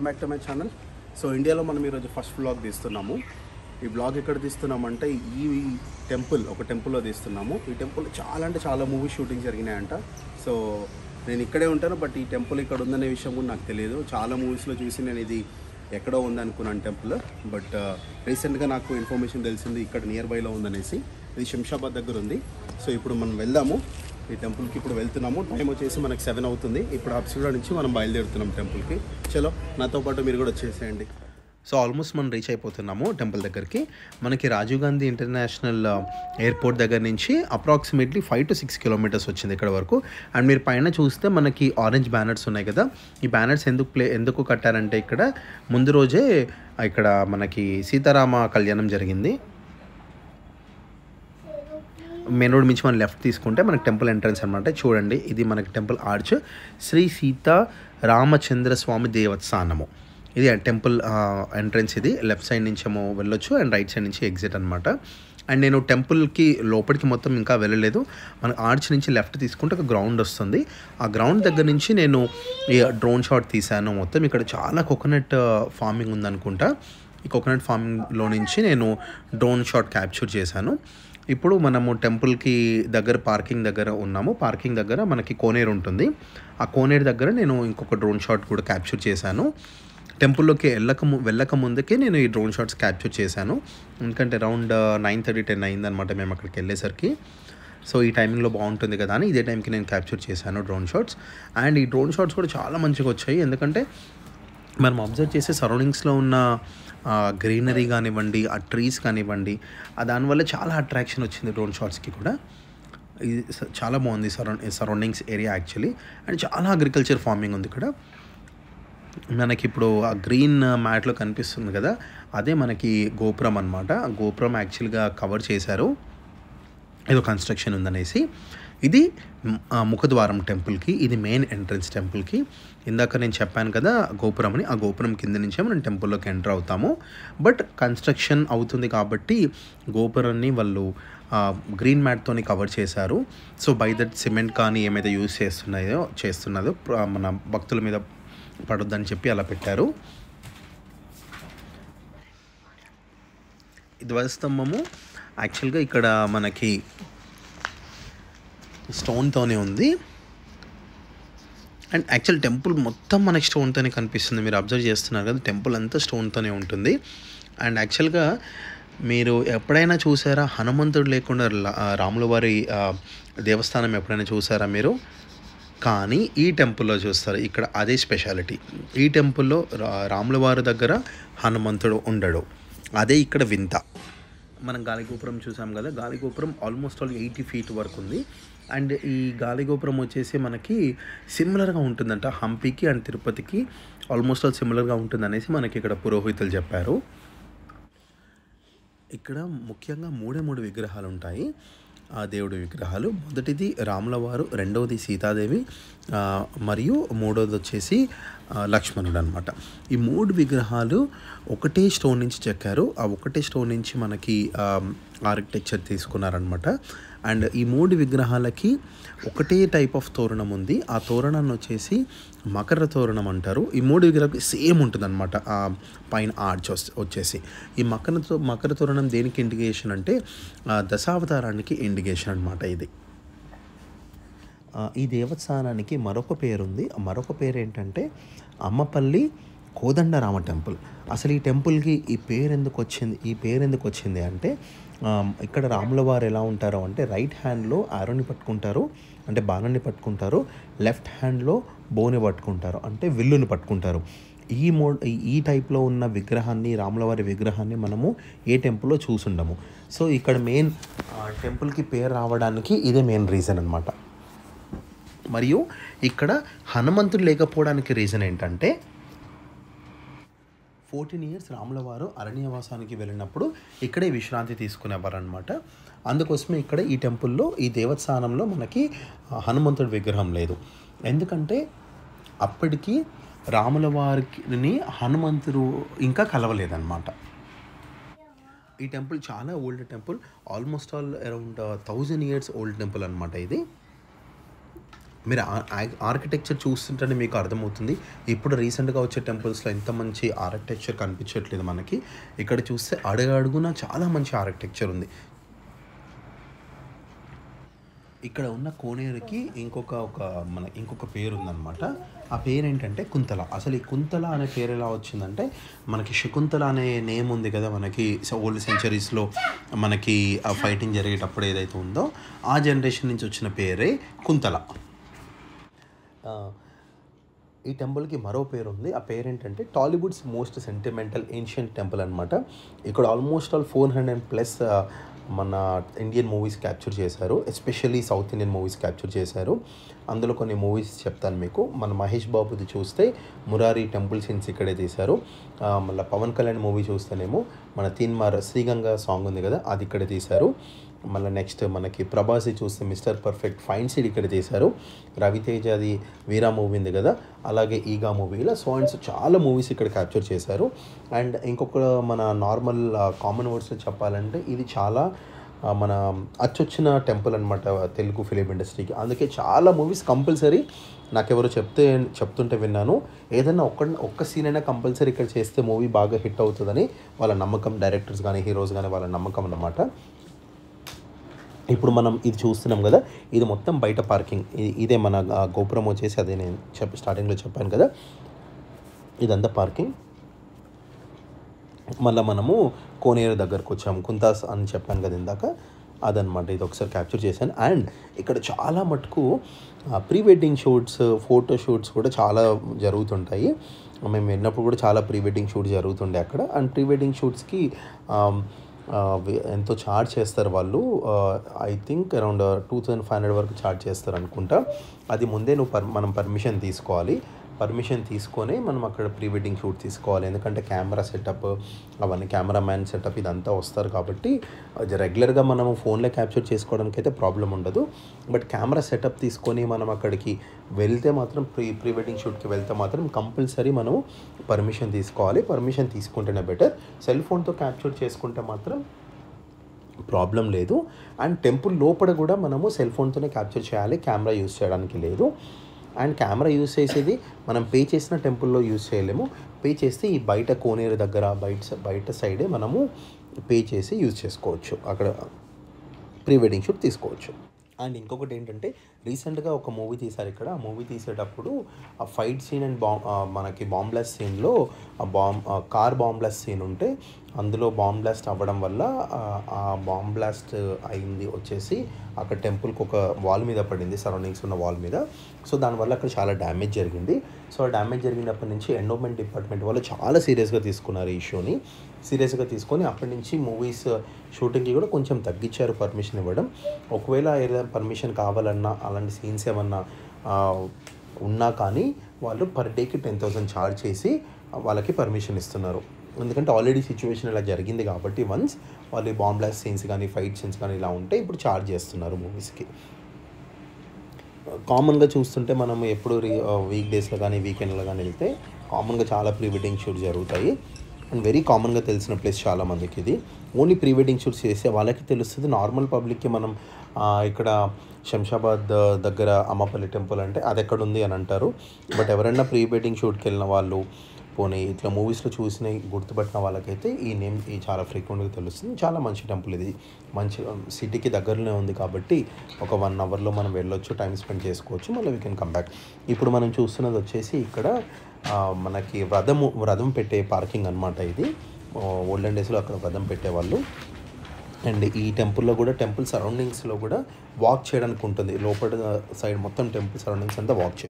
welcome back to my channel so ఇండియాలో మనం ఈరోజు ఫస్ట్ బ్లాగ్ తీస్తున్నాము ఈ బ్లాగ్ ఎక్కడ తీస్తున్నామంటే ఈ టెంపుల్ ఒక టెంపుల్లో తీస్తున్నాము ఈ టెంపుల్ చాలా అంటే చాలా మూవీ షూటింగ్ జరిగినాయంట సో నేను ఇక్కడే ఉంటాను బట్ ఈ టెంపుల్ ఇక్కడ ఉందనే విషయం కూడా నాకు తెలియదు చాలా మూవీస్లో చూసి నేను ఇది ఎక్కడో ఉందనుకున్నాను టెంపుల్ బట్ రీసెంట్గా నాకు ఇన్ఫర్మేషన్ తెలిసింది ఇక్కడ నియర్ బైలో ఉందనేసి ఇది శంషాబాద్ దగ్గర ఉంది సో ఇప్పుడు మనం వెళ్దాము ఈ టెంపుల్కి ఇప్పుడు వెళ్తున్నాము టైం వచ్చేసి మనకి సెవెన్ అవుతుంది ఇప్పుడు హబ్సిగూడ నుంచి మనం బయలుదేరుతున్నాం టెంపుల్కి చలో నాతో పాటు మీరు కూడా వచ్చేసేయండి సో ఆల్మోస్ట్ మనం రీచ్ అయిపోతున్నాము టెంపుల్ దగ్గరికి మనకి రాజీవ్ గాంధీ ఇంటర్నేషనల్ ఎయిర్పోర్ట్ దగ్గర నుంచి approximately five to six kilometres వచ్చింది ఇక్కడ వరకు అండ్ మీరు పైన చూస్తే మనకి ఆరెంజ్ బ్యానర్స్ ఉన్నాయి కదా ఈ బ్యానర్స్ ఎందుకు ప్లే ఎందుకు కట్టారంటే ఇక్కడ ముందు రోజే ఇక్కడ మనకి సీతారామ కళ్యాణం జరిగింది మెయిన్ రోడ్ నుంచి మనం లెఫ్ట్ తీసుకుంటే మనకి టెంపుల్ ఎంట్రన్స్ అనమాట చూడండి ఇది మనకి టెంపుల్ ఆర్చ్ శ్రీ సీత రామచంద్ర స్వామి దేవస్థానము ఇది టెంపుల్ ఎంట్రన్స్ ఇది లెఫ్ట్ సైడ్ నుంచి ఏమో వెళ్ళొచ్చు అండ్ రైట్ సైడ్ నుంచి ఎగ్జిట్ అనమాట అండ్ నేను టెంపుల్కి లోపలికి మొత్తం ఇంకా వెళ్ళలేదు మన ఆర్చ్ నుంచి లెఫ్ట్ తీసుకుంటే ఒక గ్రౌండ్ వస్తుంది ఆ గ్రౌండ్ దగ్గర నుంచి నేను ఈ డ్రోన్ షాట్ తీశాను మొత్తం ఇక్కడ చాలా కోకోనట్ ఫార్మింగ్ ఉందనుకుంటా ఈ కోకోనట్ ఫార్మింగ్లో నుంచి నేను డ్రోన్ షాట్ క్యాప్చర్ చేశాను ఇప్పుడు మనము టెంపుల్కి దగ్గర పార్కింగ్ దగ్గర ఉన్నాము పార్కింగ్ దగ్గర మనకి కోనేరు ఉంటుంది ఆ కోనేరు దగ్గర నేను ఇంకొక డ్రోన్ షాట్ కూడా క్యాప్చర్ చేశాను టెంపుల్లోకి వెళ్ళక ము- వెళ్ళక ముందుకే నేను ఈ డ్రోన్ షాట్స్ క్యాప్చర్ చేశాను ఎందుకంటే అరౌండ్ నైన్ థర్టీ టెన్ అయిందనమాట మేము అక్కడికి వెళ్ళేసరికి సో ఈ టైమింగ్లో బాగుంటుంది కదా అని ఇదే టైంకి నేను క్యాప్చర్ చేశాను డ్రోన్ షాట్స్ అండ్ ఈ డ్రోన్ షాట్స్ కూడా చాలా మంచిగా వచ్చాయి ఎందుకంటే మనం అబ్జర్వ్ చేసే సరౌండింగ్స్లో ఉన్న గ్రీనరీ కానివ్వండి ఆ ట్రీస్ కానివ్వండి ఆ దానివల్ల చాలా అట్రాక్షన్ వచ్చింది డ్రోన్ షాట్స్కి కూడా ఇది స- చాలా బాగుంది surround surroundings area actually and చాలా అగ్రికల్చర్ ఫార్మింగ్ ఉంది ఇక్కడ మనకి ఇప్పుడు ఆ గ్రీన్ మ్యాట్లో కనిపిస్తుంది కదా అదే మనకి గోపురం అనమాట గోపురం యాక్చువల్గా కవర్ చేశారు ఏదో కన్స్ట్రక్షన్ ఉందనేసి ఇది మ్, ఆ, ముఖద్వారం టెంపుల్కి ఇది మెయిన్ ఎంట్రన్స్ టెంపుల్కి ఇందాక నేను చెప్పాను కదా గోపురం అని ఆ గోపురం కింద నుంచే మనం టెంపుల్లోకి ఎంటర్ అవుతాము బట్ కన్స్ట్రక్షన్ అవుతుంది కాబట్టి గోపురాన్ని వాళ్ళు ఆ, గ్రీన్ మ్యాట్తోని కవర్ చేశారు సో బై దట్ సిమెంట్ కానీ ఏమైతే యూజ్ చేస్తున్నాయో చేస్తున్నదో ప్ర- మన భక్తుల మీద పడొద్దని చెప్పి అలా పెట్టారు ఈ ధ్వజస్తంభము యాక్చువల్గా ఇక్కడ మనకి స్టోన్తోనే ఉంది అండ్ యాక్చువల్ టెంపుల్ మొత్తం మనకి స్టోన్తోనే కనిపిస్తుంది మీరు అబ్జర్వ్ చేస్తున్నారు కదా టెంపుల్ అంతా స్టోన్తోనే ఉంటుంది అండ్ యాక్చువల్గా మీరు ఎప్పుడైనా చూసారా హనుమంతుడు లేకుండా లా- ఆ, రాముల వారి ఆ, దేవస్థానం ఎప్పుడైనా చూసారా మీరు కానీ ఈ టెంపుల్లో చూస్తారు ఇక్కడ అదే స్పెషాలిటీ ఈ టెంపుల్లో రా- రాముల వారి దగ్గర హనుమంతుడు ఉండడు అదే ఇక్కడ వింత మనం గాలిగోపురం చూసాం కదా గాలిగోపురం ఆల్మోస్ట్ ఆల్ ఎయిటీ ఫీట్ వరకు ఉంది అండ్ ఈ గాలిగోపురం వచ్చేసి మనకి సిమిలర్గా ఉంటుందంట హంపీకి అండ్ తిరుపతికి ఆల్మోస్ట్ ఆల్ సిమిలర్గా ఉంటుంది అనేసి మనకి ఇక్కడ పురోహితులు చెప్పారు ఇక్కడ ముఖ్యంగా మూడే మూడు విగ్రహాలు ఉంటాయి ఆ దేవుడి విగ్రహాలు మొదటిది రాముల వారు రెండవది సీతాదేవి ఆ, మరియు మూడవది వచ్చేసి ఆ, లక్ష్మణుడు అనమాట ఈ మూడు విగ్రహాలు ఒకటే స్టోన్ నుంచి చెక్కారు ఆ ఒకటే స్టోన్ నుంచి మనకి ఆర్కిటెక్చర్ తీసుకున్నారనమాట అండ్ ఈ మూడు విగ్రహాలకి ఒకటే టైప్ ఆఫ్ తోరణం ఉంది ఆ తోరణాన్ని వచ్చేసి మకర తోరణం అంటారు ఈ మూడు విగ్రహాలకి సేమ్ ఉంటుంది అనమాట ఆ పైన ఆర్చ్ వస్- వచ్చేసి ఈ మకర తో- మకర తోరణం దేనికి ఇండికేషన్ అంటే ఆ, దశావతారానికి ఇండికేషన్ అనమాట ఇది ఆ, ఈ దేవస్థానానికి మరొక పేరు ఉంది ఆ మరొక పేరు ఏంటంటే అమ్మపల్లి కోదండరామ టెంపుల్ అసలు ఈ టెంపుల్కి ఈ పేరు ఎందుకు వచ్చింది ఈ పేరు ఎందుకు వచ్చింది అంటే ఆ, ఇక్కడ రాముల వారు ఎలా ఉంటారు అంటే రైట్ హ్యాండ్లో ఆరోని పట్టుకుంటారు అంటే బాణాన్ని పట్టుకుంటారు లెఫ్ట్ హ్యాండ్లో బోని పట్టుకుంటారు అంటే విల్లుని పట్టుకుంటారు ఈ మో ఈ టైప్లో ఉన్న విగ్రహాన్ని రాములవారి విగ్రహాన్ని మనము ఏ టెంపుల్లో చూసుండము సో ఇక్కడ మెయిన్ టెంపుల్కి పేరు రావడానికి ఇదే మెయిన్ రీజన్ అనమాట మరియు ఇక్కడ హనుమంతుడు లేకపోవడానికి రీజన్ ఏంటంటే ఫోర్టీన్ ఇయర్స్ రాముల వారు అరణ్యవాసానికి వెళ్ళినప్పుడు ఇక్కడే విశ్రాంతి తీసుకునేవారు అనమాట అందుకోసమే ఇక్కడ ఈ టెంపుల్లో ఈ దేవస్థానంలో మనకి ఆ, హనుమంతుడి విగ్రహం లేదు ఎందుకంటే అప్పటికి రాముల వారిని హనుమంతుడు ఇంకా కలవలేదన్నమాట ఈ టెంపుల్ చాలా old temple almost all around thousand years old temple అనమాట ఇది మీరు ఆర్కిటెక్చర్ చూస్తుంటేనే మీకు అర్థమవుతుంది ఇప్పుడు రీసెంట్గా వచ్చే టెంపుల్స్లో ఎంత మంచి ఆర్కిటెక్చర్ కనిపించట్లేదు మనకి ఇక్కడ చూస్తే అడుగడుగున చాలా మంచి ఆర్కిటెక్చర్ ఉంది ఇక్కడ ఉన్న కోనేరుకి ఇంకొక ఒక మన ఇంకొక పేరు ఉందన్నమాట ఆ పేరు ఏంటంటే కుంతల అసలు ఈ కుంతల అనే పేరు ఎలా వచ్చిందంటే మనకి శకుంతల అనే నేమ్ ఉంది కదా మనకి ఓల్డ్ సెంచరీస్లో మనకి ఆ ఫైటింగ్ జరిగేటప్పుడు ఏదైతే ఉందో ఆ జనరేషన్ నుంచి వచ్చిన పేరే కుంతల ఆ, ఈ టెంపుల్కి మరో పేరు ఉంది ఆ పేరు ఏంటంటే Tollywood's most sentimental ancient temple అనమాట ఇక్కడ almost all four hundred plus మన ఇండియన్ మూవీస్ క్యాప్చర్ చేశారు especially south Indian movies capture చేశారు అందులో కొన్ని మూవీస్ చెప్తాను మీకు మన మహేష్ బాబుది చూస్తే మురారి టెంపుల్ సీన్స్ ఇక్కడే తీశారు ఆ, మళ్ళీ పవన్ కళ్యాణ్ మూవీ చూస్తేనేమో మన తీన్మార్ శ్రీగంగా సాంగ్ ఉంది కదా అది ఇక్కడ తీశారు మళ్ళీ నెక్స్ట్ మనకి ప్రభాసి చూస్తే మిస్టర్ పర్ఫెక్ట్ ఫైన్ సీడ్ ఇక్కడ తీశారు రవితేజది వీరా మూవీ ఉంది కదా అలాగే ఈగా మూవీ ఇలా సో అండ్ సో చాలా మూవీస్ ఇక్కడ క్యాప్చర్ చేశారు అండ్ ఇంకొక మన నార్మల్ కామన్ వర్డ్స్లో చెప్పాలంటే ఇది చాలా ఆ, మన అచ్చొచ్చిన టెంపుల్ అనమాట తెలుగు ఫిలిం ఇండస్ట్రీకి అందుకే చాలా మూవీస్ కంపల్సరీ నాకెవరో చెప్తే చెప్తుంటే విన్నాను ఏదైనా ఒక్క ఒక్క సీన్ అయినా కంపల్సరీ ఇక్కడ చేస్తే మూవీ బాగా హిట్ అవుతుందని వాళ్ళ నమ్మకం డైరెక్టర్స్ కానీ హీరోస్ కానీ వాళ్ళ నమ్మకం అన్నమాట ఇప్పుడు మనం ఇది చూస్తున్నాం కదా ఇది మొత్తం బయట పార్కింగ్ ఇ- ఇదే మన ఆ, గోపురం వచ్చేసి అదే నేను చెప్ స్టార్టింగ్లో చెప్పాను కదా ఇదంతా పార్కింగ్ మళ్ళీ మనము కోనేరు దగ్గరకు వచ్చాము కుంతాస్ అని చెప్పాను కదా ఇందాక అదనమాట ఇది ఒకసారి క్యాప్చర్ చేశాను అండ్ ఇక్కడ చాలా మటుకు pre wedding shoots photo shoots కూడా చాలా జరుగుతుంటాయి మేము వెళ్ళినప్పుడు కూడా చాలా ప్రీ వెడ్డింగ్ షూట్ జరుగుతుండే అక్కడ అండ్ ప్రీ వెడ్డింగ్ షూట్స్కి ఎంతో ఛార్జ్ చేస్తారు వాళ్ళు I think around two thousand five hundred వరకు ఛార్జ్ చేస్తారు అనుకుంటా అది ముందే నువ్వు పర్ మనం పర్మిషన్ తీసుకోవాలి పర్మిషన్ తీసుకొని మనం అక్కడ ప్రీ వెడ్డింగ్ షూట్ తీసుకోవాలి ఎందుకంటే కెమెరా సెటప్ అవన్నీ కెమెరామ్యాన్ సెటప్ ఇదంతా వస్తారు కాబట్టి అది రెగ్యులర్గా మనము ఫోన్లో క్యాప్చర్ చేసుకోవడానికి అయితే ప్రాబ్లం ఉండదు బట్ కెమెరా సెటప్ తీసుకొని మనం అక్కడికి వెళ్తే మాత్రం ప్రీ ప్రీ వెడ్డింగ్ షూట్కి వెళ్తే మాత్రం కంపల్సరీ మనము పర్మిషన్ తీసుకోవాలి పర్మిషన్ తీసుకుంటేనే బెటర్ సెల్ ఫోన్తో క్యాప్చర్ చేసుకుంటే మాత్రం ప్రాబ్లం లేదు అండ్ టెంపుల్ లోపల కూడా మనము సెల్ ఫోన్తోనే క్యాప్చర్ చేయాలి కెమెరా యూస్ చేయడానికి లేదు అండ్ కెమెరా యూస్ చేసేది మనం పే చేసిన టెంపుల్లో యూస్ చేయలేము పే చేస్తే ఈ బయట కోనేరు దగ్గర బయట బయట సైడే మనము పే చేసి యూజ్ చేసుకోవచ్చు అక్కడ ప్రీ వెడ్డింగ్ షూట్ తీసుకోవచ్చు అండ్ ఇంకొకటి ఏంటంటే రీసెంట్గా ఒక మూవీ తీశారు ఇక్కడ ఆ మూవీ తీసేటప్పుడు ఆ ఫైట్ సీన్ అండ్ బాంబ్ మనకి బాంబ్ బ్లాస్ట్ సీన్లో ఆ bomb car bomb blast scene ఉంటే అందులో బాంబ్ బ్లాస్ట్ అవ్వడం వల్ల ఆ- ఆ బాంబ్ బ్లాస్ట్ అయింది వచ్చేసి అక్కడ టెంపుల్కి ఒక వాల్ మీద పడింది సరౌండింగ్స్ ఉన్న వాల్ మీద సో దానివల్ల అక్కడ చాలా డ్యామేజ్ జరిగింది సో ఆ డ్యామేజ్ జరిగినప్పటి నుంచి ఎండోమెంట్ డిపార్ట్మెంట్ వాళ్ళు చాలా సీరియస్గా తీసుకున్నారు ఈ షోని సీరియస్గా తీసుకొని అప్పటి నుంచి మూవీస్ షూటింగ్కి కూడా కొంచెం తగ్గించారు పర్మిషన్ ఇవ్వడం ఒకవేళ ఏదైనా పర్మిషన్ కావాలన్నా అలాంటి సీన్స్ ఏమన్నా ఆ, ఉన్నా కానీ వాళ్ళు పర్ డేకి టెన్ థౌసండ్ ఛార్జ్ చేసి వాళ్ళకి పర్మిషన్ ఇస్తున్నారు ఎందుకంటే ఆల్రెడీ సిచ్యువేషన్ ఇలా జరిగింది కాబట్టి వన్స్ వాళ్ళు బాంబ్ బ్లాస్ట్ సీన్స్ కానీ ఫైట్ సీన్స్ కానీ ఇలా ఉంటే ఇప్పుడు ఛార్జ్ చేస్తున్నారు మూవీస్కి కామన్గా చూస్తుంటే మనం ఎప్పుడు వీక్ డేస్లో కానీ వీకెండ్లో కానీ వెళ్తే కామన్గా చాలా ప్రీ వెడ్డింగ్ షూట్ జరుగుతాయి అండ్ వెరీ కామన్గా తెలిసిన ప్లేస్ చాలా మందికి ఇది ఓన్లీ ప్రీ వెడ్డింగ్ షూట్స్ చేసే వాళ్ళకి తెలుస్తుంది నార్మల్ పబ్లిక్కి మనం ఆ, ఇక్కడ శంషాబాద్ దగ్గర అమ్మపల్లి టెంపుల్ అంటే అది ఎక్కడ ఉంది అని అంటారు బట్ ఎవరైనా ప్రీ వెడ్డింగ్ షూట్కి వెళ్ళిన వాళ్ళు పోనీ ఇట్లా మూవీస్లో చూసిన గుర్తుపట్టిన వాళ్ళకైతే ఈ నేమ్ ఈ చాలా ఫ్రీక్వెంట్గా తెలుస్తుంది చాలా మంచి టెంపుల్ ఇది మంచి సిటీకి దగ్గరలోనే ఉంది కాబట్టి ఒక వన్ అవర్లో మనం వెళ్ళొచ్చు టైం స్పెండ్ చేసుకోవచ్చు మళ్ళీ వీ కెన్ కమ్ బ్యాక్ ఇప్పుడు మనం చూస్తున్నది వచ్చేసి ఇక్కడ ఆ, మనకి వ్రతము వ్రతం పెట్టే పార్కింగ్ అనమాట ఇది ఓల్డెన్ డేస్లో అక్కడ వ్రతం పెట్టేవాళ్ళు అండ్ ఈ టెంపుల్లో కూడా టెంపుల్ సరౌండింగ్స్లో కూడా వాక్ చేయడానికి ఉంటుంది లోపల సైడ్ మొత్తం టెంపుల్ సరౌండింగ్స్ అంతా వాక్ చే